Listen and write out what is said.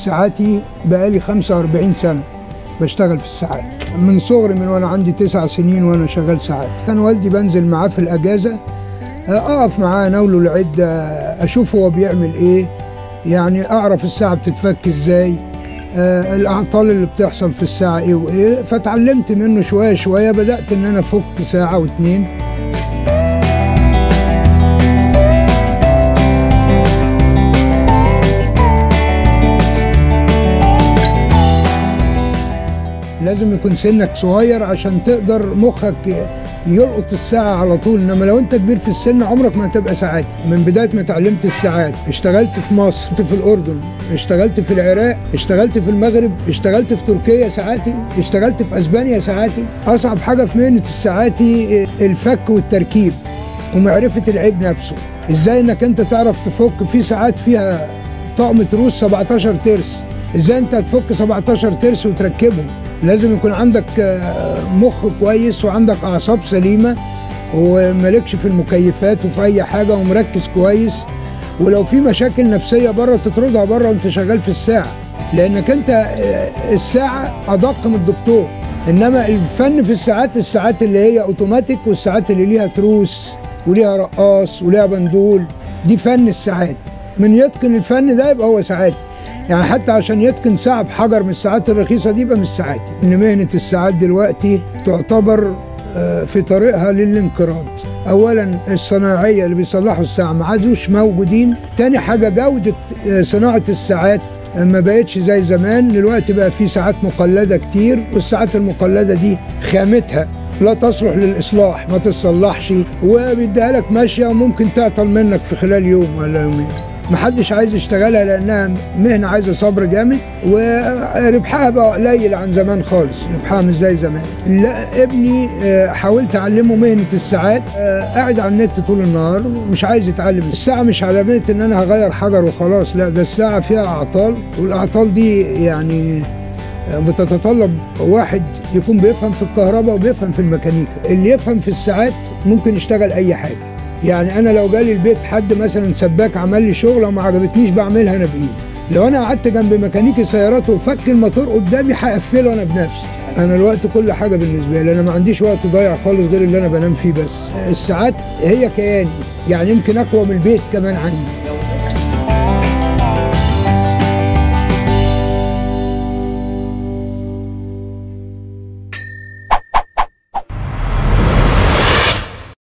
ساعاتي بقالي 45 سنة بشتغل في الساعات من صغري من وانا عندي تسع سنين وانا شغال ساعات كان والدي بنزل معاه في الاجازة اقف معاه اناوله العدة اشوف هو بيعمل ايه يعني اعرف الساعة بتتفك ازاي آه، الاعطال اللي بتحصل في الساعة ايه وايه فتعلمت منه شوية شوية بدأت ان انا افك ساعة واتنين لازم يكون سنك صغير عشان تقدر مخك يلقط الساعة على طول انما لو انت كبير في السن عمرك ما هتبقى ساعاتي من بداية ما اتعلمت الساعات اشتغلت في مصر في الاردن اشتغلت في العراق اشتغلت في المغرب اشتغلت في تركيا ساعاتي اشتغلت في اسبانيا ساعاتي اصعب حاجة في مهنة الساعاتي الفك والتركيب ومعرفة العيب نفسه ازاي انك انت تعرف تفك في ساعات فيها طقم تروس 17 ترس ازاي انت هتفك 17 ترس وتركبهم لازم يكون عندك آه، مخ كويس وعندك اعصاب سليمه ومالكش في المكيفات وفي اي حاجه ومركز كويس ولو في مشاكل نفسيه بره تطردها بره وانت شغال في الساعه لانك انت آه، الساعه ادق من الدكتور انما الفن في الساعات الساعات اللي هي اوتوماتيك والساعات اللي ليها تروس وليها رقاص وليها بندول دي فن الساعات من يتقن الفن ده يبقى هو ساعاتي يعني حتى عشان يتقن ساعة بحجر من الساعات الرخيصة دي يبقى مش ساعاتي إن مهنة الساعات دلوقتي تعتبر آه، في طريقها للانقراض أولا الصناعية اللي بيصلحوا الساعة ما عادوش موجودين تاني حاجة جودة آه، صناعة الساعات آه، ما بقتش زي زمان دلوقتي بقى في ساعات مقلدة كتير والساعات المقلدة دي خامتها لا تصلح للإصلاح ما تتصلحش وبيديها لك ماشية وممكن تعطل منك في خلال يوم ولا يومين محدش عايز يشتغلها لانها مهنه عايزه صبر جامد وربحها بقى قليل عن زمان خالص ربحها مش زي زمان لا ابني آه، حاولت اعلمه مهنه الساعات آه، قاعد على النت طول النهار مش عايز يتعلم الساعه مش علامه ان انا هغير حجر وخلاص لا ده الساعه فيها اعطال والاعطال دي يعني بتتطلب واحد يكون بيفهم في الكهرباء وبيفهم في الميكانيكا اللي يفهم في الساعات ممكن يشتغل اي حاجه يعني انا لو جالي البيت حد مثلا سباك عمل لي شغله وما عجبتنيش بعملها انا بايدي لو انا قعدت جنب ميكانيكي سيارات وفك الموتور قدامي هقفله انا بنفسي انا الوقت كل حاجه بالنسبه لي انا ما عنديش وقت ضايع خالص غير اللي انا بنام فيه بس الساعات هي كياني يعني يمكن اقوى من البيت كمان عندي